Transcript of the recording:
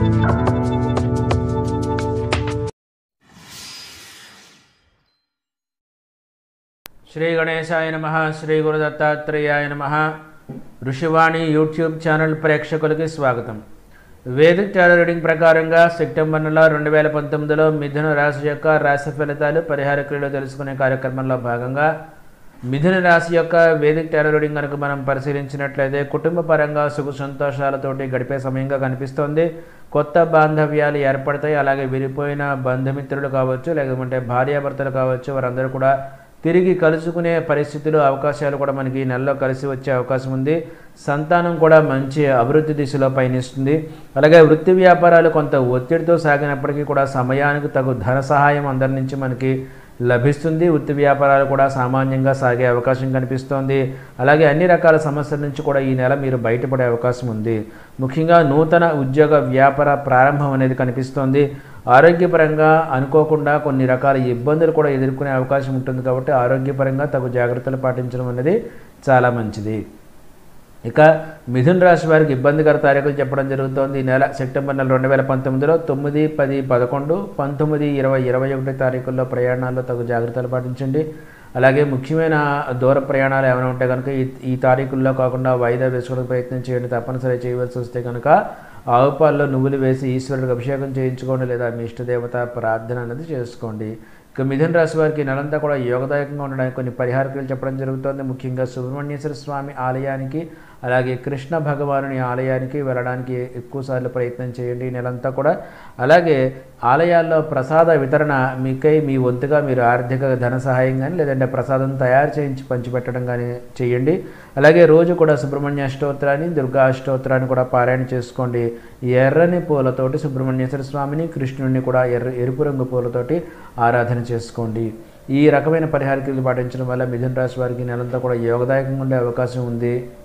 శ్రీ గణేశాయ నమ శ్రీ గురు దత్తాత్రేయాయ నమ ఋషివాణి యూట్యూబ్ ఛానల్ ప్రేక్షకులకి స్వాగతం వేదిక్ టారో రీడింగ్ ప్రకారంగా సెప్టెంబర్ నెల రెండు వేల పంతొమ్మిదిలో మిథున రాశి యొక్క రాశి ఫలితాలు పరిహార క్రియలు తెలుసుకునే కార్యక్రమంలో భాగంగా మిథున రాశి యొక్క వేదిక్ టారో రీడింగ్ కనుక మనం పరిశీలించినట్లయితే కుటుంబ పరంగా సుఖ సంతోషాలతోటి గడిపే సమయంగా కనిపిస్తోంది కొత్త బాంధవ్యాలు ఏర్పడతాయి అలాగే విడిపోయిన బంధుమిత్రులు కావచ్చు లేకపోతే భార్యాభర్తలు కావచ్చు వారందరూ కూడా తిరిగి కలుసుకునే పరిస్థితులు అవకాశాలు కూడా మనకి ఈ నెలలో కలిసి వచ్చే అవకాశం ఉంది సంతానం కూడా మంచి అభివృద్ధి దిశలో పయనిస్తుంది అలాగే వృత్తి వ్యాపారాలు కొంత ఒత్తిడితో సాగినప్పటికీ కూడా సమయానికి తగు ధన సహాయం అందరి నుంచి మనకి లభిస్తుంది వృత్తి వ్యాపారాలు కూడా సామాన్యంగా సాగే అవకాశం కనిపిస్తోంది అలాగే అన్ని రకాల సమస్యల నుంచి కూడా ఈ నెల మీరు బయటపడే అవకాశం ఉంది ముఖ్యంగా నూతన ఉద్యోగ వ్యాపార ప్రారంభం అనేది కనిపిస్తోంది ఆరోగ్యపరంగా అనుకోకుండా కొన్ని రకాల ఇబ్బందులు కూడా ఎదుర్కొనే అవకాశం ఉంటుంది కాబట్టి ఆరోగ్యపరంగా తగు జాగ్రత్తలు పాటించడం అనేది చాలా మంచిది ఇక మిథున్ రాశి వారికి ఇబ్బందికర తారీఖులు చెప్పడం జరుగుతోంది ఈ నెల సెప్టెంబర్ నెల రెండు వేల పంతొమ్మిదిలో తొమ్మిది పది పదకొండు పంతొమ్మిది ఇరవై ఇరవై ఒకటి తారీఖుల్లో ప్రయాణాల్లో తగు జాగ్రత్తలు పాటించండి అలాగే ముఖ్యమైన దూర ప్రయాణాలు ఏమైనా ఉంటే కనుక ఈ ఈ తారీఖుల్లో కాకుండా వాయిదా వేసుకోవడానికి ప్రయత్నం చేయండి తప్పనిసరి చేయవలసి వస్తే కనుక ఆవు పాలలో నువ్వులు వేసి ఈశ్వరుడికి అభిషేకం చేయించుకోండి లేదా మీ ఇష్టదేవత ప్రార్థన అనేది చేసుకోండి ఇక మిథున రాశి వారికి ఈ నెలంతా కూడా యోగదాయకంగా ఉండడానికి కొన్ని పరిహార క్రియలు చెప్పడం జరుగుతోంది ముఖ్యంగా సుబ్రహ్మణ్యేశ్వర స్వామి ఆలయానికి అలాగే కృష్ణ భగవానుని ఆలయానికి వెళ్ళడానికి ఎక్కువసార్లు ప్రయత్నం చేయండి ఈ నెలంతా కూడా అలాగే ఆలయాల్లో ప్రసాద వితరణ మీకై మీ వంతుగా మీరు ఆర్థిక ధన సహాయం కానీ లేదంటే ప్రసాదం తయారు చేయించి పంచిపెట్టడం కానీ చేయండి అలాగే రోజు కూడా సుబ్రహ్మణ్య అష్టోత్తరాన్ని దుర్గా అష్టోత్తరాన్ని కూడా పారాయణ చేసుకోండి ఎర్రని పూలతోటి సుబ్రహ్మణ్యేశ్వర స్వామిని కృష్ణుడిని కూడా ఎర్ర ఎరుపు రంగు పూలతోటి ఆరాధన చేసుకోండి ఈ రకమైన పరిహార క్రియలు పాటించడం వల్ల మిథున రాశి వారికి ఈ నెలంతా కూడా యోగదాయకంగా ఉండే అవకాశం ఉంది